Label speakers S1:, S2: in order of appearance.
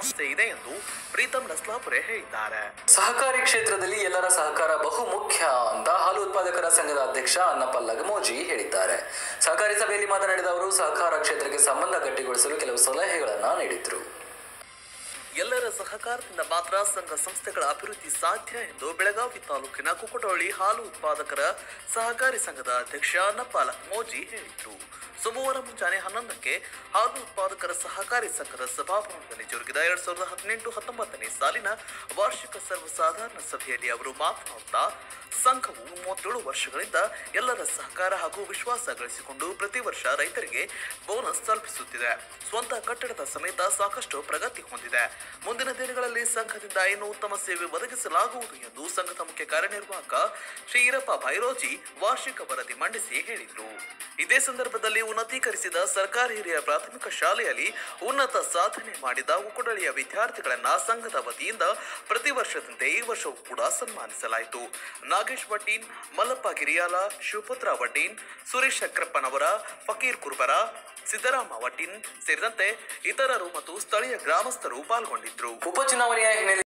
S1: ಸಮಸ್ಯೆ ಇದೆ ಎಂದು ಪ್ರೀತಂ ನಸ್ಲಾಪುರೆ ಹೇಳಿದ್ದಾರೆ
S2: ಸಹಕಾರಿ ಕ್ಷೇತ್ರದಲ್ಲಿ ಎಲ್ಲರ ಸಹಕಾರ ಬಹು ಮುಖ್ಯ ಅಂತ ಹಾಲು ಉತ್ಪಾದಕರ ಸಂಘದ ಅಧ್ಯಕ್ಷ ಅನ್ನಪ್ಪ ಲಗಮೋಜಿ ಹೇಳಿದ್ದಾರೆ ಸಹಕಾರಿ ಸಭೆಯಲ್ಲಿ ಮಾತನಾಡಿದ ಅವರು ಸಹಕಾರ ಕ್ಷೇತ್ರಕ್ಕೆ ಸಂಬಂಧ ಗಟ್ಟಿಗೊಳಿಸಲು ಕೆಲವು ಸಲಹೆಗಳನ್ನ ನೀಡಿದ್ರು
S1: ಎಲ್ಲರ ಸಹಕಾರದಿಂದ ಮಾತ್ರ ಸಂಘ ಸಂಸ್ಥೆಗಳ ಅಭಿವೃದ್ಧಿ ಸಾಧ್ಯ ಎಂದು ಬೆಳಗಾವಿ ತಾಲೂಕಿನ ಕುಕಟೋಳಿ ಹಾಲು ಉತ್ಪಾದಕರ ಸಹಕಾರಿ ಸಂಘದ ಅಧ್ಯಕ್ಷ ಅನ್ನಪ್ಪ ಲಕ್ಮೋಜಿ ಹೇಳಿದರು ಸೋಮವಾರ ಮುಂಜಾನೆ ಹನ್ನೊಂದಕ್ಕೆ ಹಾಲು ಉತ್ಪಾದಕರ ಸಹಕಾರಿ ಸಂಘದ ಸಭಾಭವನದಲ್ಲಿ ಜರುಗಿದ ಎರಡ್ ಸಾವಿರದ ಹದಿನೆಂಟು ಹತ್ತೊಂಬತ್ತನೇ ಸಾಲಿನ ವಾರ್ಷಿಕ ಸರ್ವಸಾಧಾರಣ ಸಭೆಯಲ್ಲಿ ಅವರು ಮಾತನಾಡುತ್ತಾ ಸಂಘವು ಮೂವತ್ತೇಳು ವರ್ಷಗಳಿಂದ ಎಲ್ಲರ ಸಹಕಾರ ಹಾಗೂ ವಿಶ್ವಾಸ ಗಳಿಸಿಕೊಂಡು ಪ್ರತಿ ವರ್ಷ ರೈತರಿಗೆ ಬೋನಸ್ ತಲುಪಿಸುತ್ತಿದೆ ಸ್ವಂತ ಕಟ್ಟಡದ ಸಮೇತ ಸಾಕಷ್ಟು ಪ್ರಗತಿ ಹೊಂದಿದೆ ಮುಂದಿನ ದಿನಗಳಲ್ಲಿ ಸಂಘದಿಂದ ಇನ್ನೂ ಉತ್ತಮ ಸೇವೆ ಒದಗಿಸಲಾಗುವುದು ಎಂದು ಸಂಘದ ಮುಖ್ಯ ಕಾರ್ಯನಿರ್ವಾಹಕ ಶ್ರೀ ಈರಪ್ಪ ಭೈರೋಜಿ ವಾರ್ಷಿಕ ವರದಿ ಮಂಡಿಸಿ ಹೇಳಿದರು ಇದೇ ಸಂದರ್ಭದಲ್ಲಿ ಉನ್ನತೀಕರಿಸಿದ ಸರ್ಕಾರಿ ಹಿರಿಯ ಪ್ರಾಥಮಿಕ ಶಾಲೆಯಲ್ಲಿ ಉನ್ನತ ಸಾಧನೆ ಮಾಡಿದ ಉಕ್ಕುಡಳಿಯ ವಿದ್ಯಾರ್ಥಿಗಳನ್ನ ಸಂಘದ ವತಿಯಿಂದ ಪ್ರತಿ ವರ್ಷದಂತೆ ಈ ವರ್ಷವೂ ಕೂಡ ಸನ್ಮಾನಿಸಲಾಯಿತು ನಾಗೇಶ್ ವಡ್ಡೀನ್ ಮಲ್ಲಪ್ಪ ಗಿರಿಯಾಲ ಶಿವಪುತ್ರ ವಡ್ಡೀನ್ ಸುರೇಶ್ ಚಕ್ರಪ್ಪನವರ ಫಕೀರ್ ಕುರ್ಬರ ಸಿದ್ದರಾಮ ವಡ್ಡೀನ್ ಸೇರಿದಂತೆ ಇತರರು ಮತ್ತು ಸ್ಥಳೀಯ ಗ್ರಾಮಸ್ಥರು ಪಾಲ್ಗೊಂಡಿದ್ರು
S2: ಉಪಚುನಾವಣೆಯ ಹಿನ್ನೆಲೆ